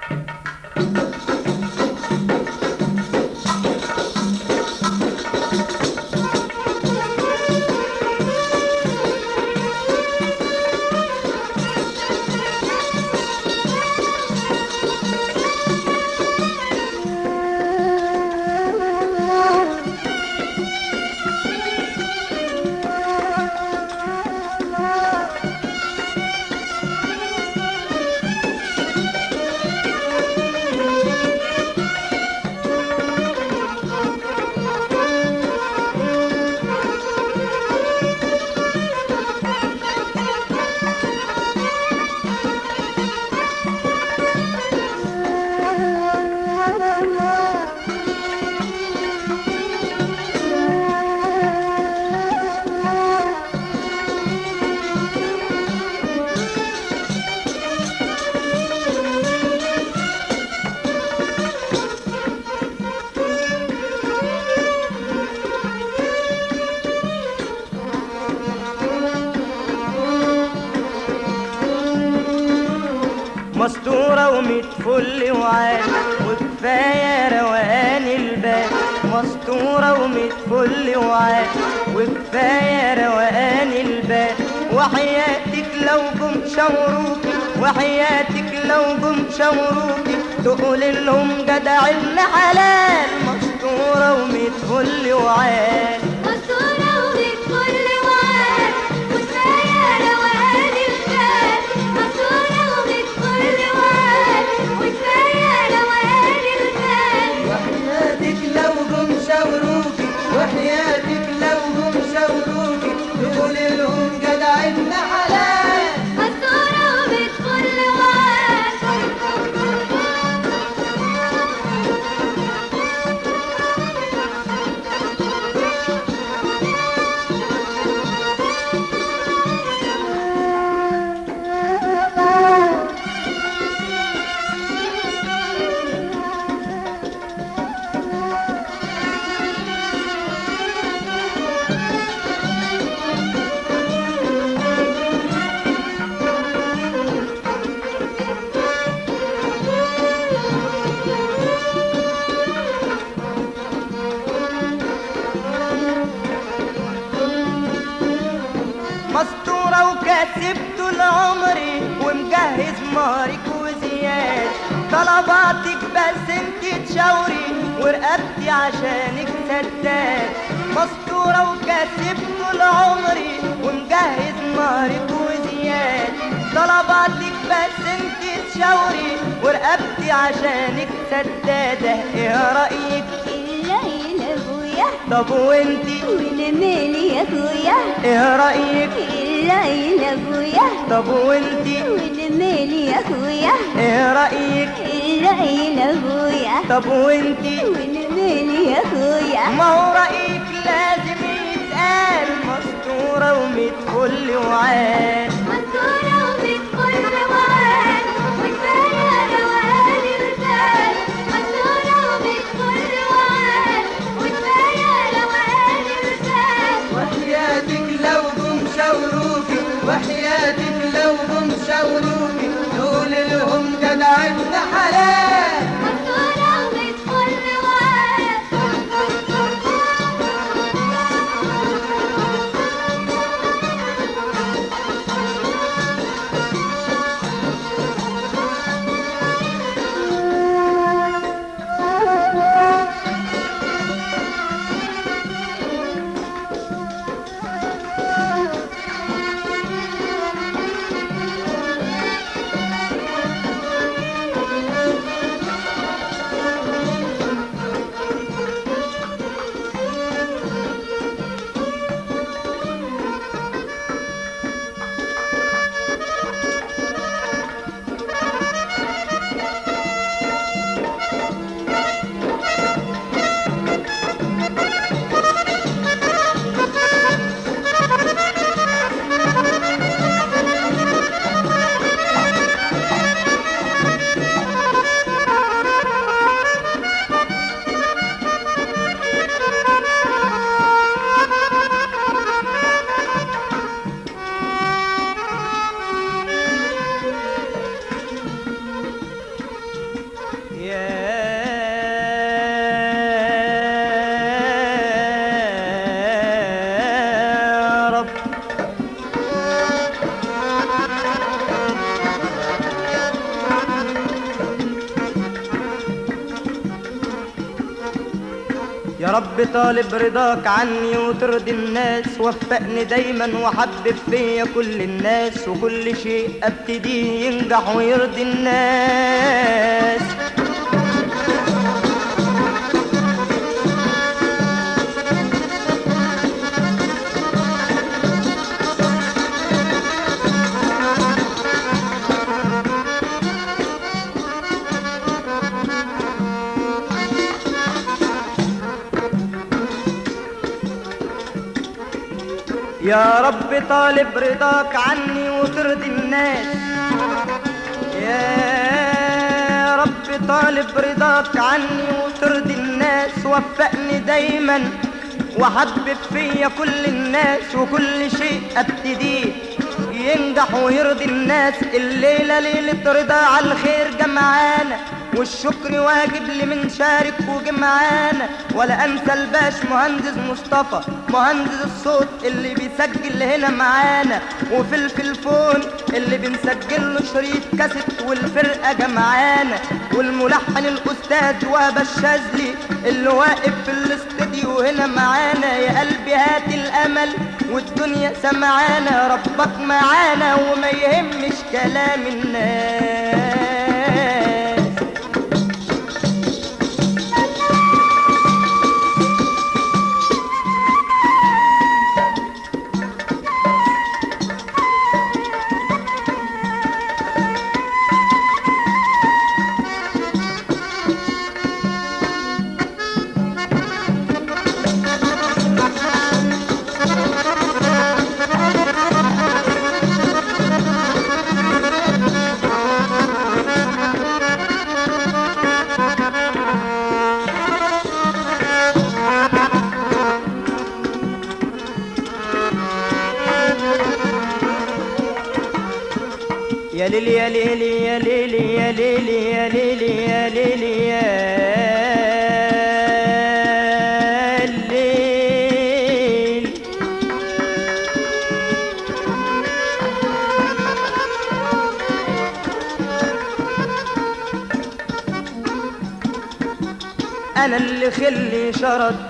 مستورة وميت فل وعاد وكفاية روقان البال مستورة وميت فل وعاد وكفاية روقان البال وحياتك لو جم شوروكي وحياتك لو جم شوروكي تقول لهم جدع ابن حلال مستورة وميت فل وعاد مستورة وميت فل وعاد وكفاية روقان البال مستورة وميت فل وعاد وكفاية روقان البال وحياتك لو جم شاوروكي وحياتك لو جم شاوروكي تقول لهم جدع ابن حلال مستورة وميت فل وعاد مستورة وكاسب طول عمري ومجهز مهرك وزياد طلباتك بس انت تشاوري ورقبتي عشانك سداد مستورة وكاسب طول عمري ومجهز مهرك وزياد طلباتك بس انت تشاوري ورقبتي عشانك سدادة ايه رأيك الليل ابويا طب وانتي وانا مالي يا اخويا ايه رأيك الليل ابويا طب وانتي وانا مالي يا اخويا ايه رأيك الليل ابويا طب وانتي وانا مالي يا اخويا ما هو رأيك لازم يتقال مستورة وميت فل وعاد مستورة وميت فل وعاد وكفاية روقان البال مستورة وميت فل وعاد وكفاية روقان البال وحياتك لو جم شاوروكي وحياتك لو جم شاوروكي قول لهم جدع ابن حلال مستورة وميت فل وعاد رب طالب رضاك عني وترضي الناس وفقني دايما وحبب فيا كل الناس وكل شيء ابتديه ينجح ويرضي الناس يا رب طالب رضاك عني وترضي الناس يا رب طالب رضاك عني وترضي الناس وفقني دايما وحبب فيا كل الناس وكل شيء ابتديه ينجح ويرضي الناس الليلة ليلة رضا على الخير جمعانا والشكر واجب لمن شارك وجمعانا ولا انسى الباش مهندس مصطفى مهندس الصوت اللي بيسجل هنا معانا وفي الفون اللي بنسجل له شريط كاسيت والفرقه جمعانا والملحن الاستاذ وهبه الشاذلي اللي واقف في الاستديو هنا معانا يا قلبي هات الامل والدنيا سمعانا ربك معانا وما يهمش كلام الناس يا ليلي يا ليلي يا ليلي يا ليلي يا ليلي يا ليلي يا ليل انا اللي خلي شرد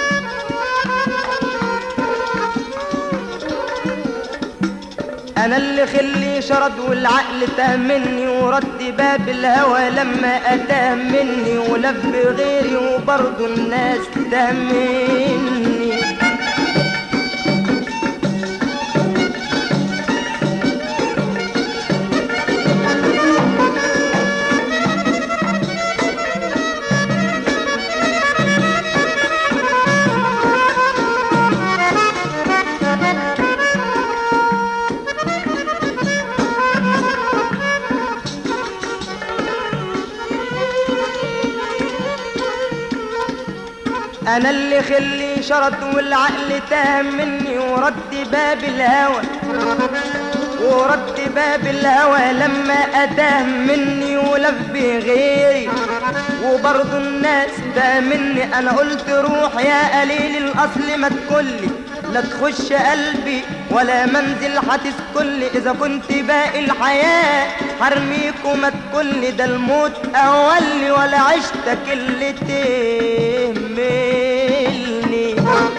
انا اللي خلي شرد والعقل تاه مني ورد باب الهوى لما اتاه مني ولف غيري وبرضه الناس تاه مني انا اللي خلي شرد والعقل تاه مني ورد باب الهوى ورد باب الهوى لما اتاه مني ولف بغيري وبرضه الناس تاه مني انا قلت روح يا قليل الاصل ما تكلي لا تخش قلبي ولا منزل هتسكنلي اذا كنت باقي الحياة حرميك وما تكلي ده الموت اولي ولا عشتك اللي تهملني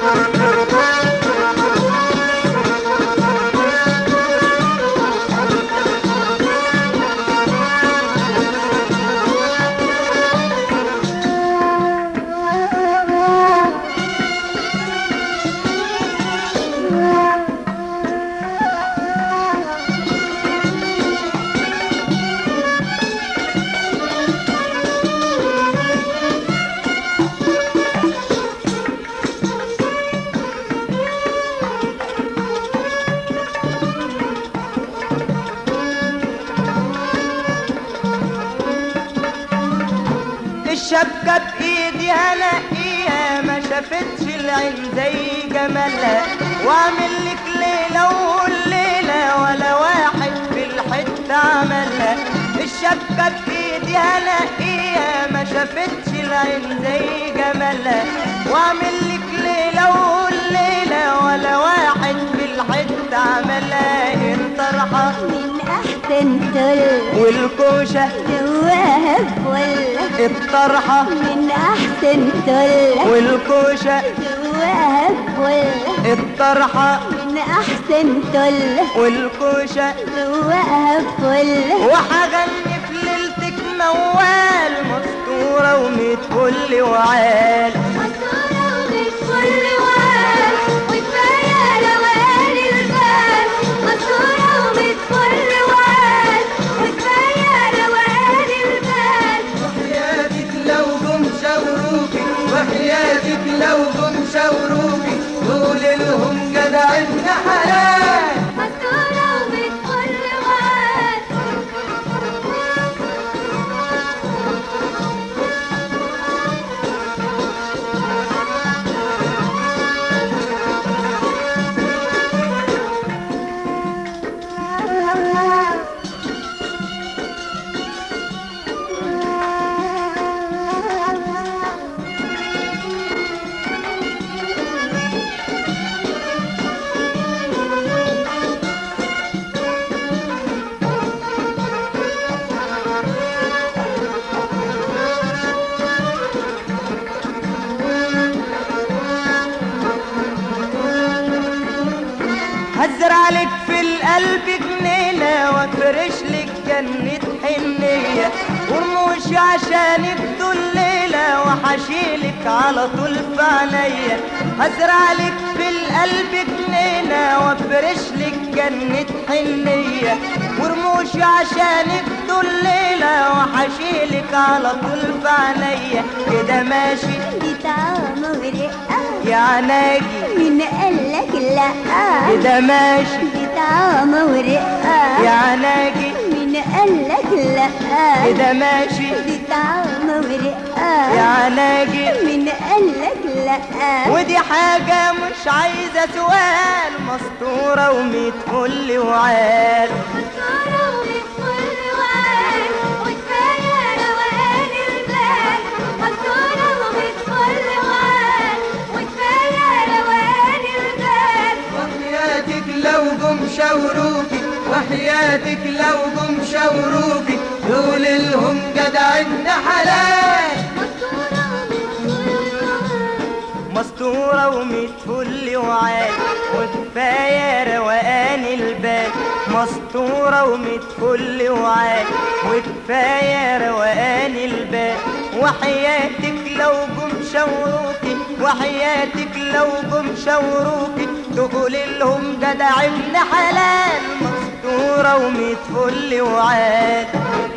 الشبكة بإيدي هلاقيها ما شافتش العين زي جمالها واعمل لك ليلة والليلة ولا واحد في الحتة عملها الشبكة بإيدي هلاقيها ما شافتش العين زي جمالها واعمل لك ليلة والليلة ولا واحد في الحتة عملها انت رحمني من احسن تل والكوشة جواها فل الطرحة من احسن تل والكوشة جواها فل الطرحة من احسن تل والكوشة جواها فل وحغني في ليلتك موال مستورة وميت فل وعال مسطورة وبتفل وعال وكفاية روقان البال مسطورة وبتفل وعال وكفاية روقان البال وحياتك لو جم شاوروكي وحياتك لو جم شاوروكي قول لهم جدع ابن حلال مسطورة وبتفل وعال هزرع لك في القلب جنينة وافرش لك جنة حنية ورموش عشانك طول ليلة وحشيلك على طول في عينيا هزرع لك في القلب جنينة وافرش لك جنة حنية ورموش عشانك طول ليلة وحشيلك على طول في عينيا كده ماشي دي طعم ورقة يا ناجي مين قالك لا كده ماشي دي طعم ورقة يا ناجي مين قالك لا كده ماشي دي طعم ورقة يا ناجي مين قالك لا ودي حاجة مش عايزة سؤال مسطورة وميت فل وعال مسطورة وبتفل وعال وكفاية روقان البال مسطورة وبتفل وعال وكفاية روقان البال وحياتك لو جم شاوروكي وحياتك لو جم شاوروكي دول لهم جدع ابن حلال مسطورة وبتفل وعال مسطورة وميت فل وعال وكفاية روقان البال مسطورة وميت فل وعال وكفاية روقان البال وحياتك لو جم شاوروكي وحياتك لو جم شاوروكي تقول لهم جدع ابن حلال مسطورة وميت فل وعال